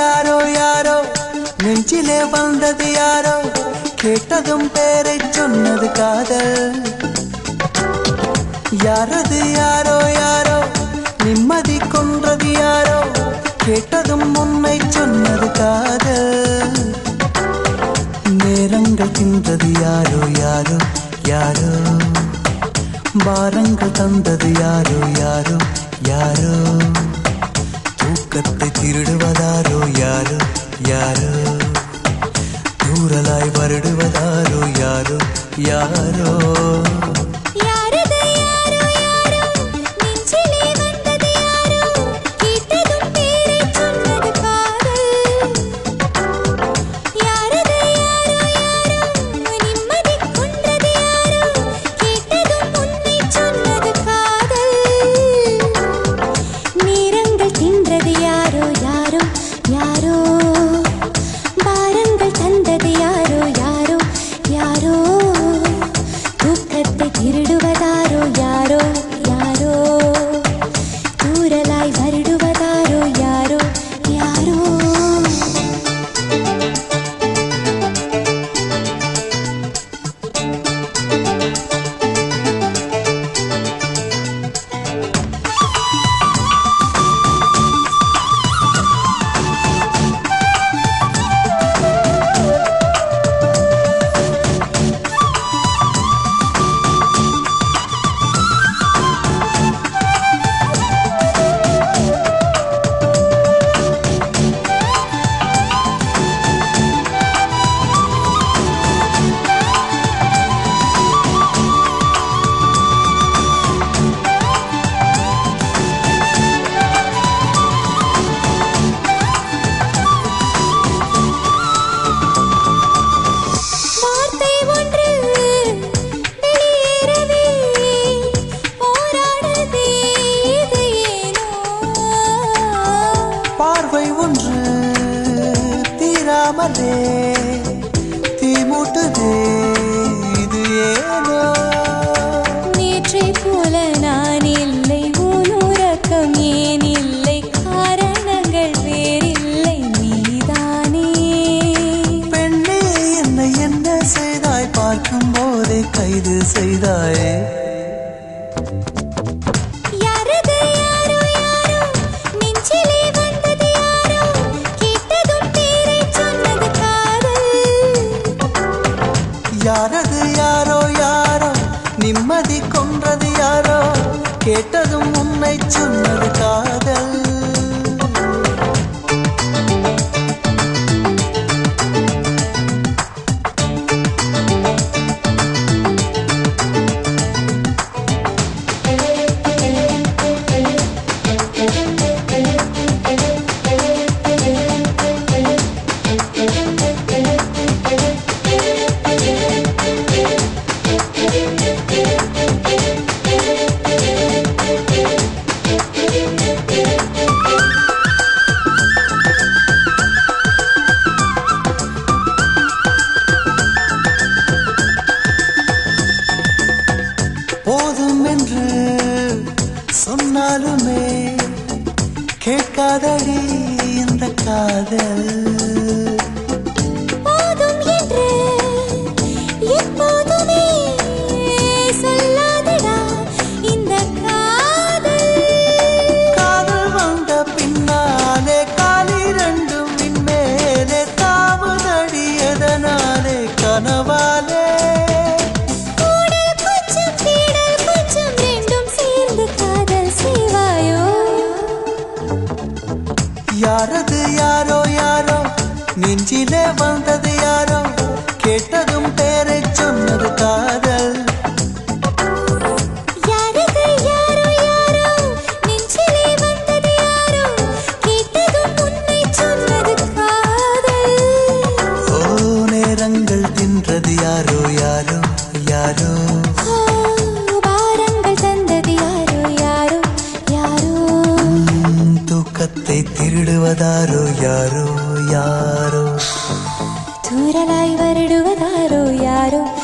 யாரோ யாரோ நெஞ்சிலே வந்தது யாரோ கேட்டதும் பேரை சொன்னது காதல் யாரது யாரோ யாரோ நிம்மதி கொன்றது யாரோ கேட்டதும் உன்னை சொன்னது காதல் நேரங்கள் தின்றது யாரோ யாரோ யாரோ பாரங்கள் தந்தது யாரோ யாரோ யாரோ தூக்கத்தை திருடுவதாரோ யாரோ யாரோ தூரலாய் வருடுவதாரோ யாரோ யாரோ யாரது யாரோ யாரோ நெஞ்சிலே வந்தது யாரோ கேட்டதும் பேரை சொன்னது காதல் யாரது யாரோ யாரோ நிம்மதி கொன்றது யாரோ கேட்டதும் உன்னை சொன்னது காதல் நேரங்கள் தின்றது யாரோ யாரோ யாரோ பாரங்கள் தந்தது யாரோ யாரோ யாரோ தூக்கத்தை திருடுவதாரோ யாரோ யாரோ தூரலாய் வருடுவதாரோ யாரோ யாரோ வார்த்தை ஒன்று வெளியேறவே போராடுதே இது ஏனோ பார்வை ஒன்று தீராமலே தீமூட்டுதே இது ஏனோ நேற்றைப் போல நான் இல்லை உன் உறக்கம் ஏன் இல்லை காரணங்கள் வேறில்லை நீதானே பெண்ணே என்னை என்ன செய்தாய் பார்க்கும் போதே கைது செய்தாயே யாரது யாரோ யாரோ நெஞ்சிலே வந்தது யாரோ கேட்டதும் பேரை சொன்னது காதல் யாரது யாரோ யாரோ நிம்மதி கொன்றது யாரோ கேட்டதும் உன்னை சொன்னது காதல் போதும் என்று சொன்னாலுமே கேட்காதடி இந்த காதல் போதும் என்று எப்போதுமே சொல்லாதடா இந்த காதல் காதல் வந்த பின்னாலே காலி ரெண்டும் விண்மேலே தாவுதடி எதனாலே கனவாலே கூடல் கொஞ்சம் தேடல் கொஞ்சம் ரெண்டும் சேர்ந்து காதல் செய்வாயோ யாரது யாரோ யாரோ நெஞ்சிலே வந்தது யாரோ கேட்டதும் பேரை சொன்னது காதல் யாரது யாரோ யாரோ நெஞ்சிலே வந்தது யாரோ கேட்டதும் உன்னை சொன்னது காதல் ஓ நேரங்கள் தின்றது யாரோ யாரோ யாரோ ஆ, பாரங்கள் தந்தது யாரோ யாரோ யாரோ உம், தூக்கத்தை திருடுவதாரோ யாரோ யாரோ தூரலாய் வருடுவதாரோ யாரோ